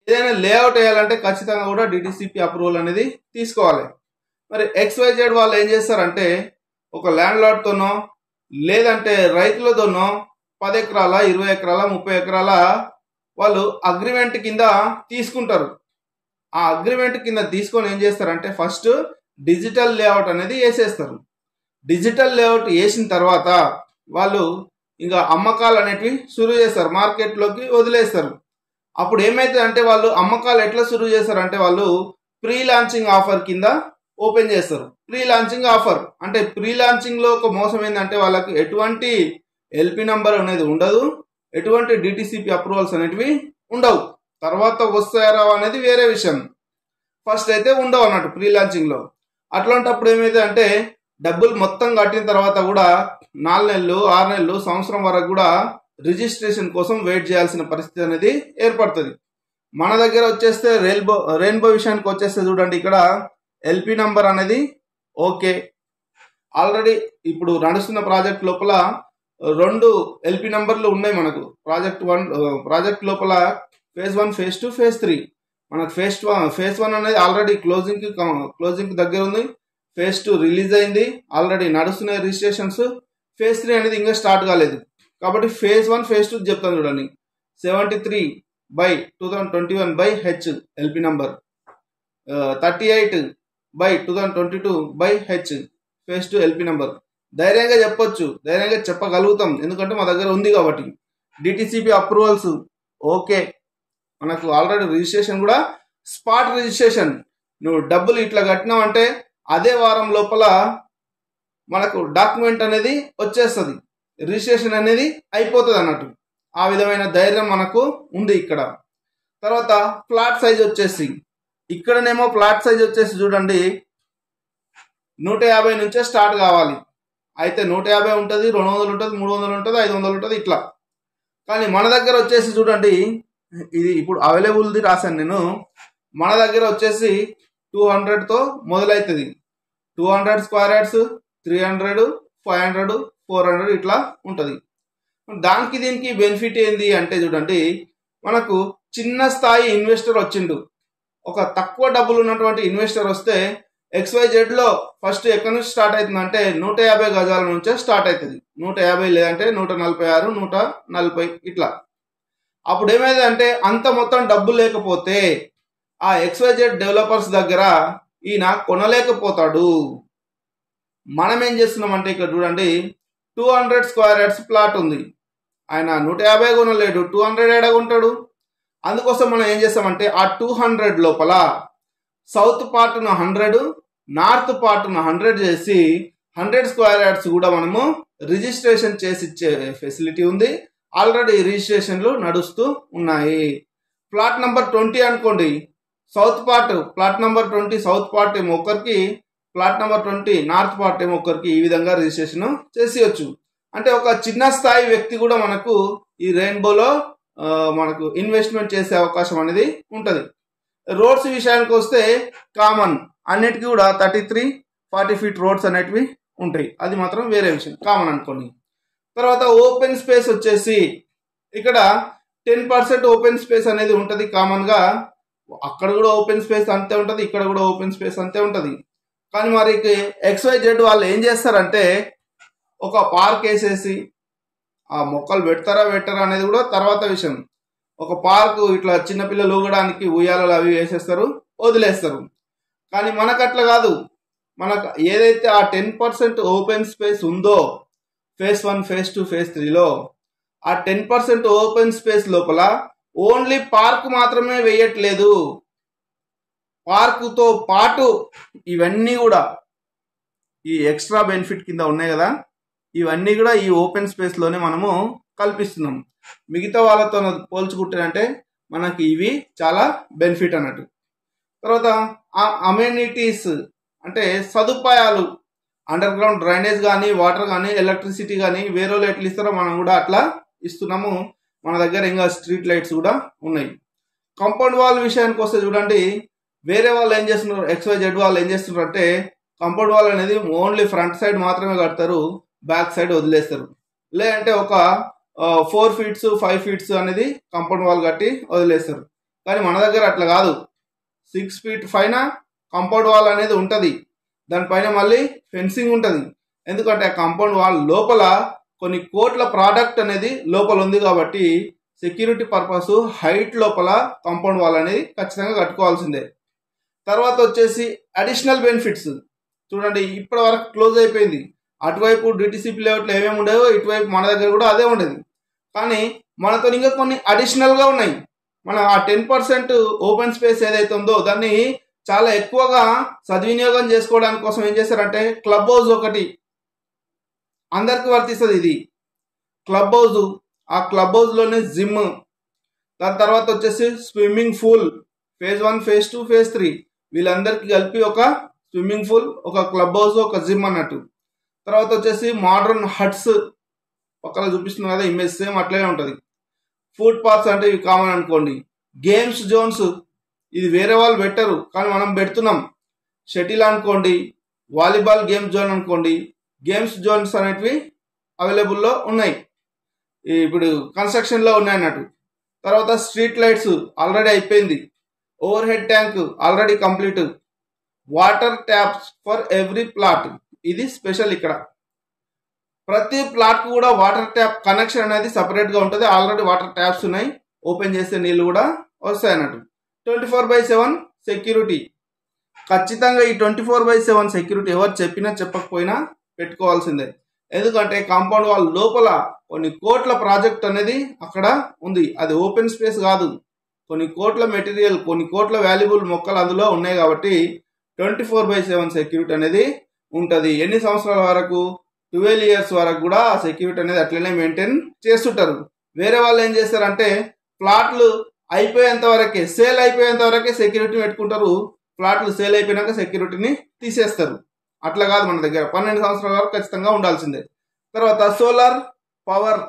ఏదైనా లేఅవుట్ వేయాలంటే ఖచ్చితంగా కూడా డిటిసిపి అప్రూవల్ అనేది తీసుకోవాలి మరి ఎక్స్వైజెడ్ వాళ్ళు ఏం చేస్తారంటే ఒక ల్యాండ్ లాడ్తోనో లేదంటే రైతులతోనో పది ఎకరాల ఇరవై ఎకరాల ముప్పై ఎకరాల వాళ్ళు అగ్రిమెంట్ కింద తీసుకుంటారు ఆ అగ్రిమెంట్ కింద తీసుకొని ఏం చేస్తారంటే ఫస్ట్ డిజిటల్ లేఅవుట్ అనేది వేసేస్తారు డిజిటల్ లేఅవుట్ వేసిన తర్వాత వాళ్ళు ఇంకా అమ్మకాలు అనేటివి సురు చేస్తారు మార్కెట్లోకి వదిలేస్తారు అప్పుడు ఏమైతుంది అంటే వాళ్ళు అమ్మకాలు ఎట్లా సురు చేస్తారు అంటే వాళ్ళు ప్రీ లాంచింగ్ ఆఫర్ కింద ఓపెన్ చేస్తారు ప్రీ లాంచింగ్ ఆఫర్ అంటే ప్రీ లాంచింగ్ లో ఒక మోసం ఏంటంటే వాళ్ళకి ఎటువంటి ఎల్పి నంబర్ అనేది ఉండదు ఎటువంటి డిటిసిపి అప్రూవల్స్ అనేటివి ఉండవు తర్వాత వస్తాయా అనేది వేరే విషయం ఫస్ట్ అయితే ఉండవు అన్నట్టు ప్రీ లాంచింగ్ లో అట్లాంటప్పుడు ఏమైతే అంటే డబ్బులు మొత్తం కట్టిన తర్వాత కూడా నాలుగు నెలలు ఆరు నెలలు సంవత్సరం వరకు కూడా రిజిస్ట్రేషన్ కోసం వెయిట్ చేయాల్సిన పరిస్థితి అనేది ఏర్పడుతుంది మన దగ్గర వచ్చేస్తే రెయిన్బో రెయిన్బో విషయానికి వచ్చేస్తే చూడండి ఇక్కడ ఎల్పి నంబర్ అనేది ఓకే ఆల్రెడీ ఇప్పుడు నడుస్తున్న ప్రాజెక్ట్ లోపల రెండు ఎల్పి నంబర్లు ఉన్నాయి మనకు ప్రాజెక్ట్ వన్ ప్రాజెక్ట్ లోపల phase one phase two phase three మనకు ఫేజ్ వన్ ఫేజ్ వన్ అనేది ఆల్రెడీ క్లోజింగ్ కి క్లోజింగ్ కి దగ్గర ఉంది ఫేజ్ టూ రిలీజ్ అయింది ఆల్రెడీ నడుస్తున్నాయి రిజిస్ట్రేషన్స్ ఫేజ్ త్రీ అనేది ఇంకా స్టార్ట్ కాలేదు కాబట్టి ఫేజ్ వన్ ఫేజ్ టూ చెప్తాను చూడండి seventy three by two thousand twenty one by H LP number thirty eight by two thousand twenty two by H phase two LP number ధైర్యంగా చెప్పొచ్చు ధైర్యంగా చెప్పగలుగుతాం ఎందుకంటే మా దగ్గర ఉంది కాబట్టి డిటిసిపి అప్రూవల్స్ ఓకే మనకు ఆల్రెడీ రిజిస్ట్రేషన్ కూడా స్పాట్ రిజిస్ట్రేషన్ నువ్వు డబ్బులు ఇట్లా కట్టినావంటే అదే వారం లోపల మనకు డాక్యుమెంట్ అనేది వచ్చేస్తుంది రిజిస్ట్రేషన్ అనేది అయిపోతుంది అన్నట్టు ఆ విధమైన ధైర్యం మనకు ఉంది ఇక్కడ తర్వాత ఫ్లాట్ సైజ్ వచ్చేసి ఇక్కడనేమో ఫ్లాట్ సైజ్ వచ్చేసి చూడండి నూట యాభై నుంచే స్టార్ట్ కావాలి అయితే నూట యాభై ఉంటుంది రెండు వందలు ఉంటుంది మూడు వందలు ఉంటుంది ఐదు వందలు ఉంటుంది ఇట్లా కానీ మన దగ్గర వచ్చేసి చూడండి ఇది ఇప్పుడు అవైలబుల్ది రాశాను నేను మన దగ్గర వచ్చేసి టూ హండ్రెడ్తో మొదలవుతుంది two hundred square yards three hundred five hundred four hundred ఇట్లా ఉంటుంది దానికి దీనికి బెనిఫిట్ ఏంది అంటే చూడండి మనకు చిన్న స్థాయి ఇన్వెస్టర్ వచ్చిండు ఒక తక్కువ డబ్బులు ఉన్నటువంటి ఇన్వెస్టర్ వస్తే ఎక్స్వైజెడ్ లో ఫస్ట్ ఎక్కడి నుంచి స్టార్ట్ అవుతుందంటే నూట యాభై గజాల నుంచే స్టార్ట్ అవుతుంది నూట యాభై లేదంటే నూట నలభై ఆరు నూట నలభై ఇట్లా అప్పుడు ఏమైంది అంటే అంత మొత్తం డబ్బు లేకపోతే ఆ ఎక్స్వైజెడ్ డెవలపర్స్ దగ్గర ఈయన కొనలేకపోతాడు మనం ఏం చేస్తున్నామంటే ఇక్కడ చూడండి two hundred square yards plot ఉంది ఆయన నూట యాభై కొనలేడు టూ హండ్రెడ్ ఏడా కొంటాడు అందుకోసం మనం ఏం చేస్తామంటే ఆ టూ హండ్రెడ్ లోపల సౌత్ పార్ట్ను హండ్రెడ్ నార్త్ పార్ట్ను హండ్రెడ్ చేసి హండ్రెడ్ స్క్వేర్ యార్డ్స్ కూడా మనము రిజిస్ట్రేషన్ చేసి ఇచ్చే ఫెసిలిటీ ఉంది ఆల్రెడీ రిజిస్ట్రేషన్లు నడుస్తూ ఉన్నాయి ప్లాట్ నెంబర్ ట్వంటీ అనుకోండి south part plot number twenty south part ఏమో ఒకరికి plot number twenty north part ఏమో ఒకరికి ఈ విధంగా రిజిస్ట్రేషన్ చేసేయచ్చు అంటే ఒక చిన్న స్థాయి వ్యక్తి కూడా మనకు ఈ రెయిన్బోలో ఆ, మనకు ఇన్వెస్ట్మెంట్ చేసే అవకాశం అనేది ఉంటుంది రోడ్స్ విషయానికి వస్తే కామన్ అన్నిటికీ కూడా thirty three forty feet roads అనేటివి ఉంటాయి అది మాత్రం వేరే విషయం కామన్ అనుకోండి తర్వాత ఓపెన్ స్పేస్ వచ్చేసి ఇక్కడ టెన్ పర్సెంట్ ఓపెన్ స్పేస్ అనేది ఉంటుంది కామన్గా అక్కడ కూడా ఓపెన్ స్పేస్ అంతే ఉంటుంది ఇక్కడ కూడా ఓపెన్ స్పేస్ అంతే ఉంటుంది కానీ మరి ఎక్స్వై జెడ్ వాళ్ళు ఏం చేస్తారంటే ఒక పార్క్ వేసేసి ఆ మొక్కలు పెడతారా పెట్టారా అనేది కూడా తర్వాత విషయం ఒక పార్కు ఇట్లా చిన్నపిల్లలు ఊగడానికి ఉయ్యాలలు అవి వేసేస్తారు వదిలేస్తారు కానీ మనకు అట్లా కాదు మనకు ఏదైతే ఆ టెన్ పర్సెంట్ ఓపెన్ స్పేస్ ఉందో phase one phase two phase త్రీలో ఆ టెన్ పర్సెంట్ ఓపెన్ స్పేస్ లోపల ఓన్లీ పార్క్ మాత్రమే వేయట్లేదు పార్కుతో పాటు ఇవన్నీ కూడా ఈ ఎక్స్ట్రా బెనిఫిట్ కింద ఉన్నాయి కదా ఇవన్నీ కూడా ఈ ఓపెన్ స్పేస్లోనే మనము కల్పిస్తున్నాం మిగతా వాళ్ళతో పోల్చుకుంటే మనకి ఇవి చాలా బెనిఫిట్ అన్నట్టు తర్వాత అమ్యూనిటీస్ అంటే సదుపాయాలు అండర్ గ్రౌండ్ డ్రైనేజ్ కానీ వాటర్ కానీ ఎలక్ట్రిసిటీ కానీ వేరే వాళ్ళు ఎట్లా ఇస్తారో మనం కూడా అట్లా ఇస్తున్నాము మన దగ్గర ఇంకా స్ట్రీట్ లైట్స్ కూడా ఉన్నాయి కాంపౌండ్ వాల్ విషయానికి వస్తే చూడండి వేరే వాళ్ళు ఏం చేస్తున్నారు ఎక్స్వై జెడ్ వాళ్ళు ఏం చేస్తున్నారు అంటే కాంపౌండ్ వాల్ అనేది ఓన్లీ ఫ్రంట్ సైడ్ మాత్రమే కడతారు బ్యాక్ సైడ్ వదిలేస్తారు లేదంటే ఒక ఫోర్ ఫీట్స్ ఫైవ్ ఫీట్స్ అనేది కాంపౌండ్ వాల్ కట్టి వదిలేస్తారు కానీ మన దగ్గర అట్లా కాదు సిక్స్ ఫీట్ పైన కాంపౌండ్ వాల్ అనేది ఉంటుంది దానిపైన మళ్ళీ ఫెన్సింగ్ ఉంటుంది ఎందుకంటే ఆ కాంపౌండ్ వాల్ లోపల కొన్ని కోట్ల ప్రోడక్ట్ అనేది లోపల ఉంది కాబట్టి సెక్యూరిటీ పర్పస్ హైట్ లోపల కాంపౌండ్ వాల్ అనేది ఖచ్చితంగా కట్టుకోవాల్సిందే తర్వాత వచ్చేసి అడిషనల్ బెనిఫిట్స్ చూడండి ఇప్పటి వరకు క్లోజ్ అయిపోయింది అటువైపు డిటిసిపి లేఅవుట్లో ఏమేమి ఉండేవో ఇటువైపు మన దగ్గర కూడా అదే ఉండేది కానీ మనతో ఇంకా కొన్ని అడిషనల్గా ఉన్నాయి మనం ఆ టెన్ పర్సెంట్ ఓపెన్ స్పేస్ ఏదైతే ఉందో దాన్ని చాలా ఎక్కువగా సద్వినియోగం చేసుకోవడానికి కోసం ఏం చేశారంటే క్లబ్ హౌస్ ఒకటి అందరికి వర్తిస్తుంది ఇది క్లబ్ హౌస్ ఆ క్లబ్ హౌస్లోనే జిమ్ దాని తర్వాత వచ్చేసి swimming pool phase one phase two phase three వీళ్ళందరికీ కలిపి ఒక స్విమ్మింగ్ పూల్ ఒక క్లబ్ హౌస్ ఒక జిమ్ అన్నట్టు తర్వాత వచ్చేసి మోడర్న్ హట్స్ పక్కన చూపిస్తున్నాం కదా ఇమేజ్ సేమ్ అట్లనే ఉంటుంది ఫుడ్ పార్క్స్ అంటే ఇవి కామన్ అనుకోండి గేమ్స్ జోన్స్ ఇది వేరే వాళ్ళు పెట్టరు కానీ మనం పెడుతున్నాం షటిల్ అనుకోండి వాలీబాల్ గేమ్ జోన్ అనుకోండి గేమ్స్ జోన్స్ అనేటివి అవైలబుల్లో ఉన్నాయి ఇప్పుడు కన్స్ట్రక్షన్లో ఉన్నాయి అన్నట్టు తర్వాత స్ట్రీట్ లైట్స్ ఆల్రెడీ అయిపోయింది over head tank already complete water taps for every plot ఇది స్పెషల్ ఇక్కడ ప్రతి ప్లాట్ కు కూడా వాటర్ ట్యాప్ కనెక్షన్ అనేది సపరేట్ గా ఉంటుంది ఆల్రెడీ వాటర్ ట్యాప్స్ ఉన్నాయి ఓపెన్ చేస్తే నీళ్లు కూడా వస్తాయి అన్నట్టు twenty four by seven security ఖచ్చితంగా ఈ twenty four by seven security ఎవరు చెప్పినా చెప్పకపోయినా పెట్టుకోవాల్సిందే ఎందుకంటే కాంపౌండ్ వాల్ లోపల కొన్ని కోట్ల ప్రాజెక్ట్ అనేది అక్కడ ఉంది అది ఓపెన్ స్పేస్ కాదు కొన్ని కోట్ల మెటీరియల్ కొన్ని కోట్ల వాల్యుబుల్ మొక్కలు అందులో ఉన్నాయి కాబట్టి twenty four by seven security అనేది ఉంటుంది ఎన్ని సంవత్సరాల వరకు ట్వెల్వ్ ఇయర్స్ వరకు కూడా ఆ సెక్యూరిటీ అనేది అట్లనే మెయింటైన్ చేస్తుంటారు వేరే వాళ్ళు ఏం చేస్తారంటే ప్లాట్లు అయిపోయేంత వరకే సేల్ అయిపోయేంత వరకే సెక్యూరిటీ పెట్టుకుంటారు ప్లాట్లు సేల్ అయిపోయినాక సెక్యూరిటీని తీసేస్తారు అట్లా కాదు మన దగ్గర పన్నెండు సంవత్సరాల వరకు ఖచ్చితంగా ఉండాల్సిందే తర్వాత సోలార్ పవర్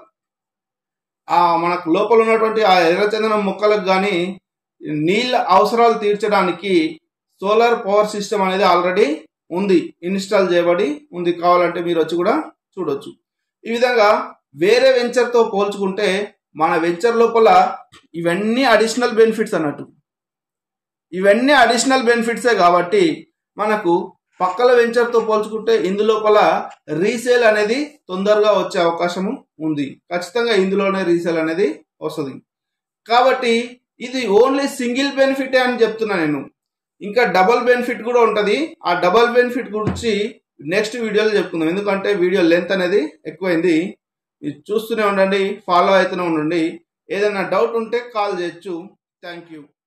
ఆ మనకు లోపల ఉన్నటువంటి ఆ ఎర్రచందనం మొక్కలకు కానీ నీళ్ళ అవసరాలు తీర్చడానికి సోలార్ పవర్ సిస్టమ్ అనేది ఆల్రెడీ ఉంది ఇన్స్టాల్ చేయబడి ఉంది కావాలంటే మీరు వచ్చి కూడా చూడొచ్చు ఈ విధంగా వేరే వెంచర్తో పోల్చుకుంటే మన వెంచర్ లోపల ఇవన్నీ అడిషనల్ బెనిఫిట్స్ అన్నట్టు ఇవన్నీ అడిషనల్ బెనిఫిట్సే కాబట్టి మనకు పక్కల వెంచర్తో పోల్చుకుంటే ఇందులోపల రీసేల్ అనేది తొందరగా వచ్చే అవకాశము ఉంది ఖచ్చితంగా ఇందులోనే రీసేల్ అనేది వస్తుంది కాబట్టి ఇది ఓన్లీ సింగిల్ బెనిఫిటే అని చెప్తున్నా నేను ఇంకా డబల్ బెనిఫిట్ కూడా ఉంటుంది ఆ డబల్ బెనిఫిట్ గురించి నెక్స్ట్ వీడియోలో చెప్పుకుందాం ఎందుకంటే వీడియో లెంత్ అనేది ఎక్కువైంది మీరు చూస్తూనే ఉండండి ఫాలో అవుతూనే ఉండండి ఏదైనా డౌట్ ఉంటే కాల్ చేయొచ్చు థ్యాంక్ యూ